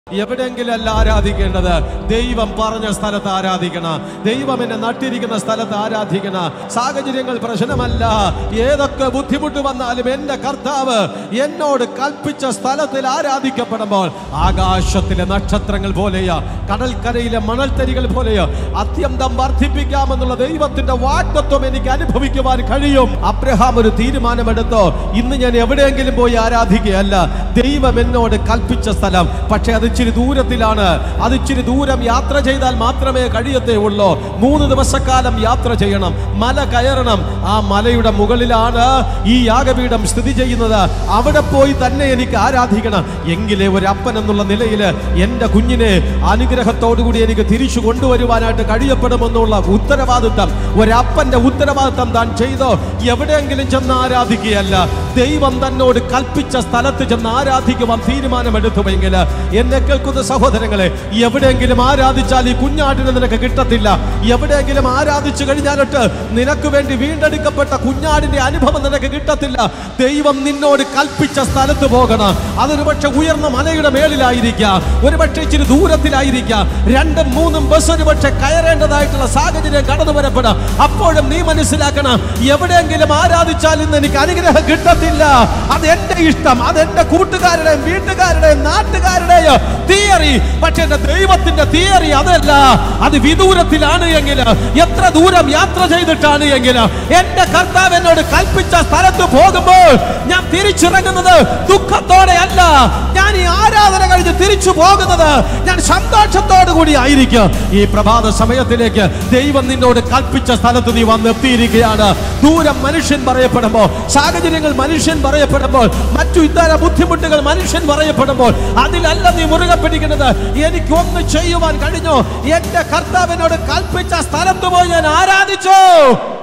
എവിടെയെങ്കിലും അല്ല ആരാധിക്കേണ്ടത് ദൈവം പറഞ്ഞ സ്ഥലത്ത് ആരാധിക്കണം ദൈവം എന്നെ നട്ടിരിക്കുന്ന സ്ഥലത്ത് ആരാധിക്കണം സാഹചര്യങ്ങൾ പ്രശ്നമല്ല ഏതൊക്കെ ബുദ്ധിമുട്ട് വന്നാലും എന്റെ കർത്താവ് എന്നോട് കൽപ്പിച്ച സ്ഥലത്തിൽ ആരാധിക്കപ്പെടുമ്പോൾ ആകാശത്തിലെ നക്ഷത്രങ്ങൾ പോലെയോ കടൽക്കരയിലെ മണൽത്തരികൾ പോലെയോ അത്യന്തം വർദ്ധിപ്പിക്കാമെന്നുള്ള ദൈവത്തിന്റെ വാഗ്ദത്വം എനിക്ക് അനുഭവിക്കുവാൻ കഴിയും അബ്രഹാം ഒരു തീരുമാനമെടുത്തോ ഇന്ന് ഞാൻ എവിടെയെങ്കിലും പോയി ആരാധിക്കുകയല്ല ദൈവം എന്നോട് കൽപ്പിച്ച സ്ഥലം പക്ഷെ അത് ഇച്ചിരി ദൂരത്തിലാണ് അത് ഇച്ചിരി ദൂരം യാത്ര ചെയ്താൽ മാത്രമേ കഴിയത്തേ ഉള്ളൂ മൂന്ന് ദിവസക്കാലം യാത്ര ചെയ്യണം മല കയറണം ആ മലയുടെ മുകളിലാണ് ഈ യാഗപീഠം സ്ഥിതി ചെയ്യുന്നത് അവിടെ പോയി തന്നെ എനിക്ക് ആരാധിക്കണം എങ്കിലേ ഒരു അപ്പൻ എന്നുള്ള നിലയിൽ എൻ്റെ കുഞ്ഞിനെ അനുഗ്രഹത്തോടുകൂടി എനിക്ക് തിരിച്ചു കൊണ്ടുവരുവാനായിട്ട് കഴിയപ്പെടുമെന്നുള്ള ഉത്തരവാദിത്തം ഒരപ്പന്റെ ഉത്തരവാദിത്തം താൻ ചെയ്തോ എവിടെയെങ്കിലും ചെന്ന് ആരാധിക്കുകയല്ല ദൈവം തന്നോട് കൽപ്പിച്ച സ്ഥലത്ത് ചെന്ന് ആരാധിക്കുവാൻ തീരുമാനമെടുത്തുവെങ്കിൽ എന്നെ കേൾക്കുന്ന സഹോദരങ്ങളെ എവിടെയെങ്കിലും ആരാധിച്ചാൽ ഈ കുഞ്ഞാടിനെ നിനക്ക് കിട്ടത്തില്ല എവിടെയെങ്കിലും ആരാധിച്ചു കഴിഞ്ഞാലിട്ട് നിനക്ക് വേണ്ടി വീണ്ടെടുക്കപ്പെട്ട കുഞ്ഞാടിന്റെ അനുഭവം നിനക്ക് കിട്ടത്തില്ല ദൈവം നിന്നോട് കൽപ്പിച്ച സ്ഥലത്ത് പോകണം അതൊരു പക്ഷെ ഉയർന്ന മലയുടെ മേളിലായിരിക്കാം ഒരു പക്ഷേ ഇച്ചിരി ദൂരത്തിലായിരിക്കാം രണ്ടും മൂന്നും ബസ് ഒരു പക്ഷെ കയറേണ്ടതായിട്ടുള്ള സാഹചര്യം കടന്നു വരപ്പെടാം അപ്പോഴും നീ മനസ്സിലാക്കണം എവിടെയെങ്കിലും ആരാധിച്ചാൽ ഇന്ന് എനിക്ക് അനുഗ്രഹം കിട്ടത്തില്ല അത് എന്റെ ഇഷ്ടം അത് എന്റെ കൂട്ടുകാരുടെയും വീട്ടുകാരുടെയും നാട്ടുകാരുടെയും തിയറി പക്ഷെ എന്റെ ദൈവത്തിന്റെ തിയറി അതല്ല അത് വിദൂരത്തിലാണ് എങ്കിൽ എത്ര ദൂരം യാത്ര ചെയ്തിട്ടാണ് എങ്കിൽ എന്റെ കർത്താവ് എന്നോട് കൽപ്പിച്ച സ്ഥലത്ത് പോകുമ്പോൾ ഞാൻ തിരിച്ചിറങ്ങുന്നത് ദുഃഖത്തോടെ അല്ല ഞാൻ ഈ ആരാധന കഴിഞ്ഞ് തിരിച്ചു പോകുന്നത് ഞാൻ സന്തോഷത്തോടു കൂടി ആയിരിക്കും ഈ പ്രഭാത സമയത്തിലേക്ക് ദൈവം നിന്നോട് കൽപ്പിച്ച സ്ഥലത്ത് നീ വന്നെത്തിയിരിക്കുകയാണ് ദൂരം മനുഷ്യൻ പറയപ്പെടുമ്പോൾ സാഹചര്യങ്ങൾ മനുഷ്യൻ പറയപ്പെടുമ്പോൾ മറ്റു ഇത്തര ബുദ്ധിമുട്ടുകൾ മനുഷ്യൻ പറയപ്പെടുമ്പോൾ അതിലല്ല നീ മുറുകെ പിടിക്കുന്നത് എനിക്ക് ഒന്ന് ചെയ്യുവാൻ കഴിഞ്ഞു എന്റെ കർത്താവിനോട് കൽപ്പിച്ച സ്ഥലത്ത് പോയി ഞാൻ ആരാധിച്ചു